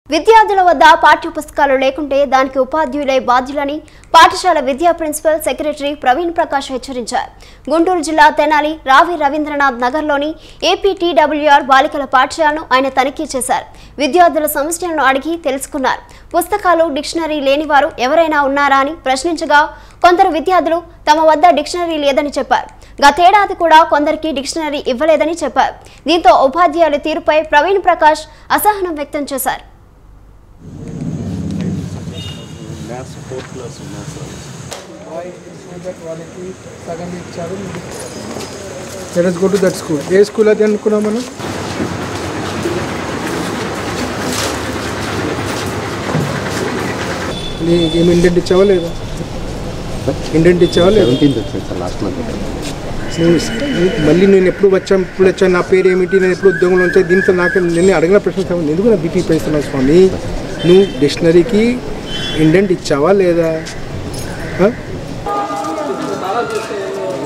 విద్యార్థుల వద్ద పాఠ్య పుస్తకాలు లేకుంటే దానికి ఉపాధ్యాయులే బాధ్యులని పాఠశాల విద్యా ప్రిన్సిపల్ సెక్రటరీ ప్రవీణ్ ప్రకాష్ హెచ్చరించారు గుంటూరు జిల్లా తెనాలి రావి రవీంద్రనాథ్ నగర్లోని ఏపీటీడబ్ల్యూఆర్ బాలికల పాఠశాలను ఆయన తనిఖీ చేశారు విద్యార్థుల సమస్యలను అడిగి తెలుసుకున్నారు పుస్తకాలు డిక్షనరీ లేనివారు ఎవరైనా ఉన్నారా అని ప్రశ్నించగా కొందరు విద్యార్థులు తమ వద్ద డిక్షనరీ లేదని చెప్పారు గతేడాది కూడా కొందరికి డిక్షనరీ ఇవ్వలేదని చెప్పారు దీంతో ఉపాధ్యాయుల తీరుపై ప్రవీణ్ ప్రకాష్ అసహనం వ్యక్తం చేశారు maths fourth class maths that వాళ్ళకి సగం ఇచ్చారు let go to that school ఏ స్కూల్ అది అనుకున్నాం మనం నీకు ఏమి ఇండెంట్ ఇచ్చావా లేదా ఇండెంట్ ఇచ్చావా లేదా సెవెంటీన్త్ వచ్చింది సార్ లాస్ట్ మంత్ నువ్వు నువ్వు మళ్ళీ నేను ఎప్పుడు వచ్చాను ఇప్పుడు వచ్చాను నా పేరు ఏమిటి నేను ఎప్పుడు ఉద్యోగంలో వచ్చాను దీంతో నాకు నేను అడిగిన ప్రశ్న ఏముంది? ఎందుకు నా బీపీ పెంచుతున్నావు స్వామి నువ్వు డిక్షనరీకి ఇండెంట్ ఇచ్చావా లేదా ఆ?